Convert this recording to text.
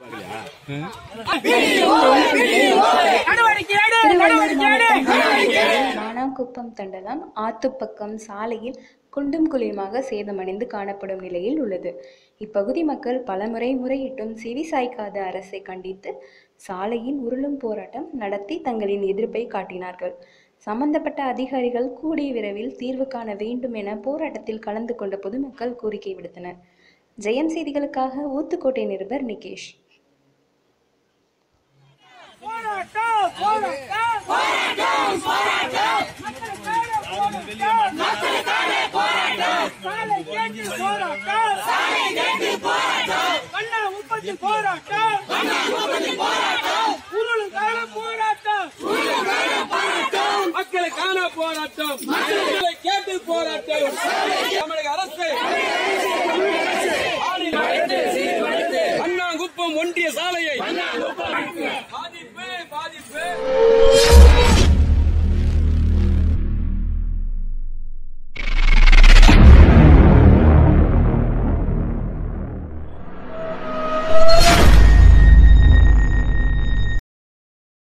திருவள்ளூர் மாவட்டம் நானாங்குப்பம் தண்டலம் ஆத்துப்பக்கம் சாலையில் குண்டும் குழியுமாக சேதமடைந்து காணப்படும் நிலையில் உள்ளது இப்பகுதி மக்கள் பலமுறை முறையிட்டும் செவி சாய்க்காத அரசை கண்டித்து சாலையில் உருளும் போராட்டம் நடத்தி தங்களின் எதிர்ப்பை காட்டினார்கள் சம்பந்தப்பட்ட அதிகாரிகள் கூடிய விரைவில் தீர்வு காண வேண்டும் என போராட்டத்தில் கலந்து கொண்ட பொதுமக்கள் கோரிக்கை விடுத்தனர் ஜெயம் செய்திகளுக்காக ஊத்துக்கோட்டை நிருபர் நிகேஷ் போராட்டம் போராட்டம் போராட்டம் போராட்டம் மக்களுக்கான போராட்டம் சாலை கேட்டு போராட்டம் சாலை கேட்டு போராட்டம் கண்ணா உற்பத்தி போராட்டம் கண்ணா உற்பத்தி போராட்டம் உருளுக்கான போராட்டம் மக்களுக்கான போராட்டம் மக்களை கேட்டு போராட்டம் தமிழக அரசு